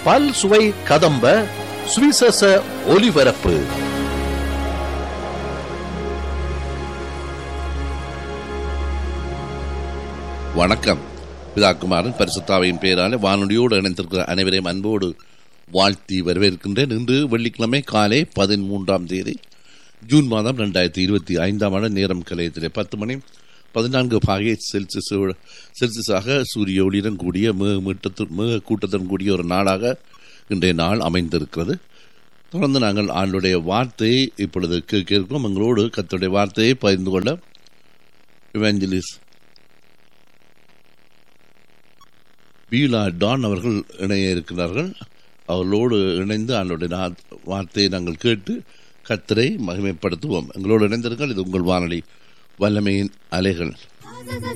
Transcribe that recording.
பல் சுவை கதம்ப சுவிசேஷ ஒலிபரப்பு வணக்கம் பிதாக்குமாரன் பரிசுத்தாவையின் பெயராலே வானொலியோடு இணைந்திருக்கிற அனைவரையும் அன்போடு வாழ்த்தி வரவேற்கின்றேன் இன்று வெள்ளிக்கிழமை காலை பதிமூன்றாம் தேதி ஜூன் மாதம் ரெண்டாயிரத்தி இருபத்தி ஐந்தாம் ஆண்டு நேரம் கலையத்திலே பத்து மணி பதினான்கு பாகை செல்சியஸ் செல்சியஸாக சூரிய ஒளியுடன் கூடிய மிக மீட்டத்து மிக கூட்டத்துடன் கூடிய ஒரு நாளாக இன்றைய நாள் அமைந்திருக்கிறது தொடர்ந்து நாங்கள் ஆண்டுடைய வார்த்தையை இப்பொழுது கேட்க இருக்கோம் எங்களோடு கத்துடைய வார்த்தையை பகிர்ந்து கொள்ள இவாஞ்சலிஸ் பீலா டான் அவர்கள் இணைய இருக்கிறார்கள் அவர்களோடு இணைந்து ஆண்டுடைய நா- வார்த்தையை நாங்கள் கேட்டு கத்தரை மகிமைப்படுத்துவோம் எங்களோடு இணைந்திருங்கள் இது உங்கள் வானொலி வல்லமையின் அலைகள்